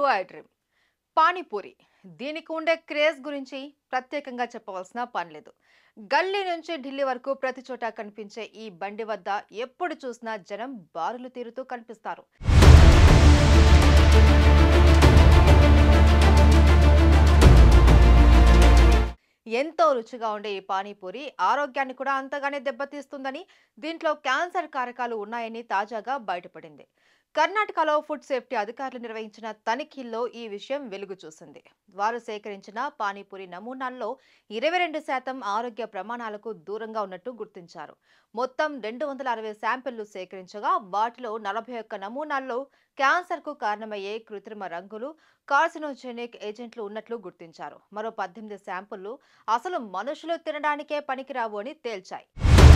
I dream panipuri దీనికి ఉండే craze గురించి ప్రత్యేకంగా చెప్పవలసిన పని లేదు గల్లీ నుంచి ఢిల్లీ వరకు ప్రతి చోట కనిపించే ఈ బండి వద్ద ఎప్పుడు చూసినా జనం బారులు తీరుతూ కనిపిస్తారు ఎంతో రుచిగా ఉండే ఈ పానీపూరి ఆరోగ్యాన్ని కూడా అంతగానే దెబ్బతీస్తుందని దీంట్లో క్యాన్సర్ కారకాలు ఉన్నాయని తాజాగా బయటపడింది కర్ణాటకలో ఫుడ్ సేఫ్టీ అధికారులు నిర్వహించిన తనిఖీల్లో ఈ విషయం వెలుగు చూసింది వారు సేకరించిన పానీపూరి నమూనాల్లో ఇరవై రెండు శాతం ఆరోగ్య ప్రమాణాలకు దూరంగా ఉన్నట్టు గుర్తించారు మొత్తం రెండు వందల అరవై శాంపిళ్లు సేకరించగా వాటిలో నలభై ఒక్క నమూనాల్లో క్యాన్సర్కు కారణమయ్యే కృత్రిమ రంగులు కార్సినోజెనిక్ ఏజెంట్లు ఉన్నట్లు గుర్తించారు మరో పద్దెనిమిది శాంపుళ్లు అసలు మనుషులు తినడానికే పనికిరావు అని తేల్చాయి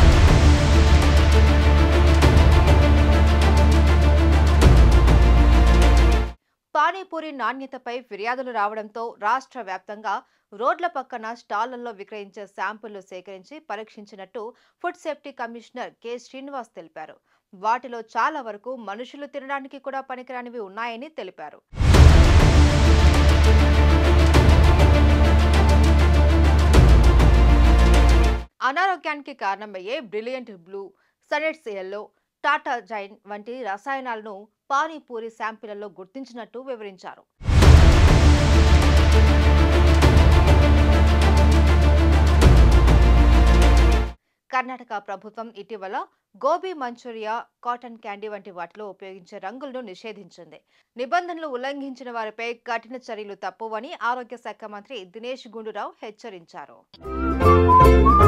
పానీపూరి నాణ్యతపై ఫిర్యాదులు రావడంతో రాష్ట్ర వ్యాప్తంగా రోడ్ల పక్కన స్టాళ్లలో విక్రయించే శాంపుళ్లు సేకరించి పరీక్షించినట్టు food safety commissioner K Srinivas తెలిపారు వాటిలో చాలా వరకు మనుషులు తినడానికి కూడా పనికిరానివి ఉన్నాయని తెలిపారు అనారోగ్యానికి కారణమయ్యే brilliant blue sunset yellow tartrazine వంటి రసాయనాలను పానీపూరి శాంపిళ్లలో గుర్తించినట్టు వివరించారు కర్ణాటక ప్రభుత్వం ఇటీవల గోబీ మంచూరియా కాటన్ క్యాండీ వంటి వాటిలో ఉపయోగించే రంగులను నిషేధించింది నిబంధనలు ఉల్లంఘించిన వారిపై కఠిన చర్యలు తప్పవని ఆరోగ్య శాఖ మంత్రి దినేష్ గుండూరావు హెచ్చరించారు